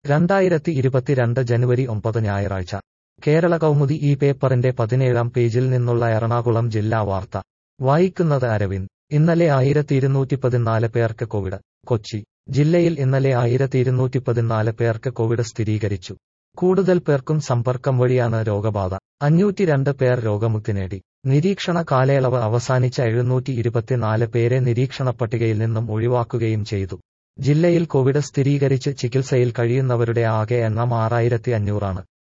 രണ്ടായിരത്തി ഇരുപത്തിരണ്ട് ജനുവരി ഒമ്പത് ഞായറാഴ്ച കേരള കൗമുദി ഈ പേപ്പറിന്റെ പതിനേഴാം പേജിൽ നിന്നുള്ള എറണാകുളം ജില്ലാ വാർത്ത വായിക്കുന്നത് അരവിന്ദ് ഇന്നലെ ആയിരത്തി ഇരുന്നൂറ്റി പതിനാല് പേർക്ക് കോവിഡ് കൊച്ചി ജില്ലയിൽ ഇന്നലെ ആയിരത്തി ഇരുന്നൂറ്റി പതിനാല് പേർക്ക് കോവിഡ് സ്ഥിരീകരിച്ചു കൂടുതൽ പേർക്കും സമ്പർക്കം വഴിയാണ് രോഗബാധ അഞ്ഞൂറ്റി രണ്ട് പേർ രോഗമുക്തി നേടി നിരീക്ഷണ കാലയളവ് അവസാനിച്ച എഴുന്നൂറ്റി ഇരുപത്തിനാല് പേരെ നിരീക്ഷണ പട്ടികയിൽ നിന്നും ഒഴിവാക്കുകയും ചെയ്തു ജില്ലയിൽ കോവിഡ് സ്ഥിരീകരിച്ച് ചികിത്സയിൽ കഴിയുന്നവരുടെ ആകെ എണ്ണം ആറായിരത്തി അഞ്ഞൂറാണ്